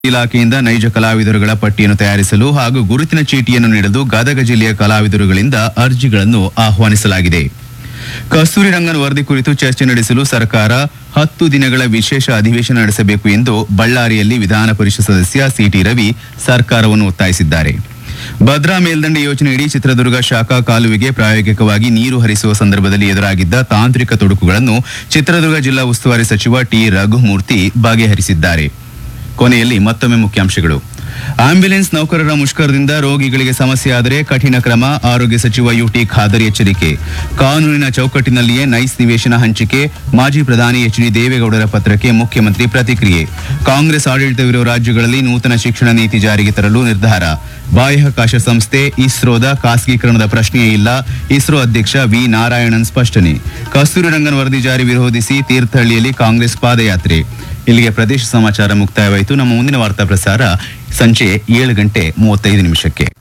ಇಲಾಖೆಯಿಂದ ನೈಜ ಕಲಾವಿದರುಗಳ ಪಟ್ಟಿಯನ್ನು ತಯಾರಿಸಲು ಹಾಗೂ ಗುರುತಿನ ಚೀಟಿಯನ್ನು ನೀಡಲು ಗದಗ ಜಿಲ್ಲೆಯ ಕಲಾವಿದರುಗಳಿಂದ ಅರ್ಜಿಗಳನ್ನು ಆಹ್ವಾನಿಸಲಾಗಿದೆ ಕಸ್ತೂರಿ ರಂಗನ್ ವರದಿ ಕುರಿತು ಚರ್ಚೆ ನಡೆಸಲು ಸರ್ಕಾರ ಹತ್ತು ದಿನಗಳ ವಿಶೇಷ ಅಧಿವೇಶನ ನಡೆಸಬೇಕು ಎಂದು ಬಳ್ಳಾರಿಯಲ್ಲಿ ವಿಧಾನ ಪರಿಷತ್ ಸದಸ್ಯ ಸಿಟಿ ರವಿ ಸರ್ಕಾರವನ್ನು ಒತ್ತಾಯಿಸಿದ್ದಾರೆ ಭದ್ರಾ ಮೇಲ್ದಂಡೆ ಯೋಜನೆಯಡಿ ಚಿತ್ರದುರ್ಗ ಶಾಖಾ ಕಾಲುವೆಗೆ ಪ್ರಾಯೋಗಿಕವಾಗಿ ನೀರು ಹರಿಸುವ ಸಂದರ್ಭದಲ್ಲಿ ಎದುರಾಗಿದ್ದ ತಾಂತ್ರಿಕ ತೊಡಕುಗಳನ್ನು ಚಿತ್ರದುರ್ಗ ಜಿಲ್ಲಾ ಉಸ್ತುವಾರಿ ಸಚಿವ ಟಿ ರಘುಮೂರ್ತಿ ಬಗೆಹರಿಸಿದ್ದಾರೆ ಕೊನೆಯಲ್ಲಿ ಮತ್ತೊಮ್ಮೆ ಮುಖ್ಯಾಂಶಗಳು ಆಂಬ್ಯುಲೆನ್ಸ್ ನೌಕರರ ಮುಷ್ಕರದಿಂದ ರೋಗಿಗಳಿಗೆ ಸಮಸ್ಯೆ ಆದರೆ ಕಠಿಣ ಕ್ರಮ ಆರೋಗ್ಯ ಸಚಿವ ಯುಟಿ ಖಾದರ್ ಎಚ್ಚರಿಕೆ ಕಾನೂನಿನ ಚೌಕಟ್ಟಿನಲ್ಲಿಯೇ ನೈಸ್ ನಿವೇಶನ ಹಂಚಿಕೆ ಮಾಜಿ ಪ್ರಧಾನಿ ಎಚ್ ಡಿ ದೇವೇಗೌಡರ ಪತ್ರಕ್ಕೆ ಮುಖ್ಯಮಂತ್ರಿ ಪ್ರತಿಕ್ರಿಯೆ ಕಾಂಗ್ರೆಸ್ ಆಡಳಿತವಿರುವ ರಾಜ್ಯಗಳಲ್ಲಿ ನೂತನ ಶಿಕ್ಷಣ ನೀತಿ ಜಾರಿಗೆ ತರಲು ನಿರ್ಧಾರ ಬಾಹ್ಯಾಕಾಶ ಸಂಸ್ಥೆ ಇಸ್ರೋದ ಖಾಸಗೀಕರಣದ ಪ್ರಶ್ನೆಯೇ ಇಲ್ಲ ಇಸ್ರೋ ಅಧ್ಯಕ್ಷ ವಿ ನಾರಾಯಣನ್ ಸ್ಪಷ್ಟನೆ ಕಸ್ತೂರಿ ರಂಗನ್ ವರದಿ ಜಾರಿ ವಿರೋಧಿಸಿ ತೀರ್ಥಹಳ್ಳಿಯಲ್ಲಿ ಕಾಂಗ್ರೆಸ್ ಪಾದಯಾತ್ರೆ ಇಲ್ಲಿಗೆ ಪ್ರದೇಶ ಸಮಾಚಾರ ಮುಕ್ತಾಯವಾಯಿತು ನಮ್ಮ ಮುಂದಿನ ವಾರ್ತಾ ಪ್ರಸಾರ ಸಂಜೆ ಏಳು ಗಂಟೆ ಮೂವತ್ತೈದು ನಿಮಿಷಕ್ಕೆ